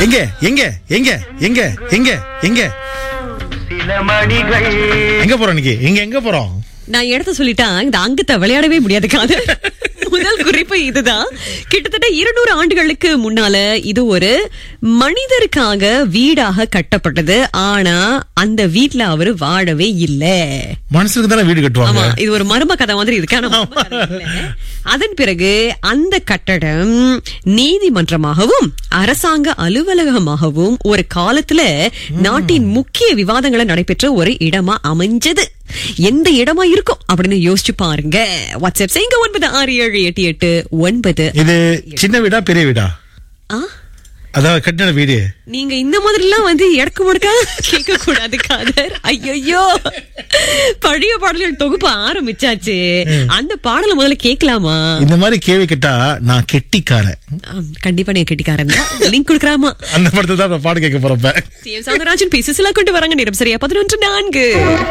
எங்க எங்க எங்க எங்க எங்க எங்க சில மணிகள் எங்க போறோம் இன்னைக்கு எங்க எங்க போறோம் நான் இடத்த சொல்லிட்டா இந்த அங்கத்தை விளையாடவே முடியாது காது முதல் குறிப்பு இதுதான் கிட்டத்தட்ட இருநூறு ஆண்டுகளுக்கு முன்னால இது ஒரு மனிதருக்காக வீடாக கட்டப்பட்டது ஆனா அந்த வீட்ல அவரு வாழவே இல்ல மனசுக்கு தானே வீடு கட்டுவாங்க ஆமா இது ஒரு மர்ம கதை மாதிரி இருக்கு ஆனா மர்ம கதை இல்ல. அதன் பிறகு அந்த கட்டடம் நீதிமன்றமாகவும் அரசாங்க அலுவலகமாகவும் ஒரு காலத்துல நாட்டின் முக்கிய விவாதங்களை நடைபெற்ற ஒரு இடமா அமைஞ்சது எந்த இடமா இருக்கும் அப்படின்னு யோசிச்சு பாருங்க வாட்ஸ்அப் செய்யுங்க ஒன்பது ஆறு ஏழு எட்டு எட்டு ஒன்பது இது சின்ன வீடா பெரிய வீடா ஆ அதாவது கட்டின வீடு நீங்க இந்த மாதிரி எல்லாம் வந்து இடக்கு முடக்கா கேட்க கூடாது காதர் ஐயோ பழைய பாடல்கள் தொகுப்பு ஆரம்பிச்சாச்சு அந்த பாடலை முதல்ல கேட்கலாமா இந்த மாதிரி கேள்வி கேட்டா நான் கெட்டிக்காரன் ஆம், கண்டிப்பா நீங்க கெட்டிக்காரன் லிங்க் கொடுக்கறாமா அந்த படத்தை தான் நான் பாடு கேட்க போறப்ப C M Soundararajan P Susheela கொண்டு வராங்க நேரம் சரியா பதினொன்று நான்கு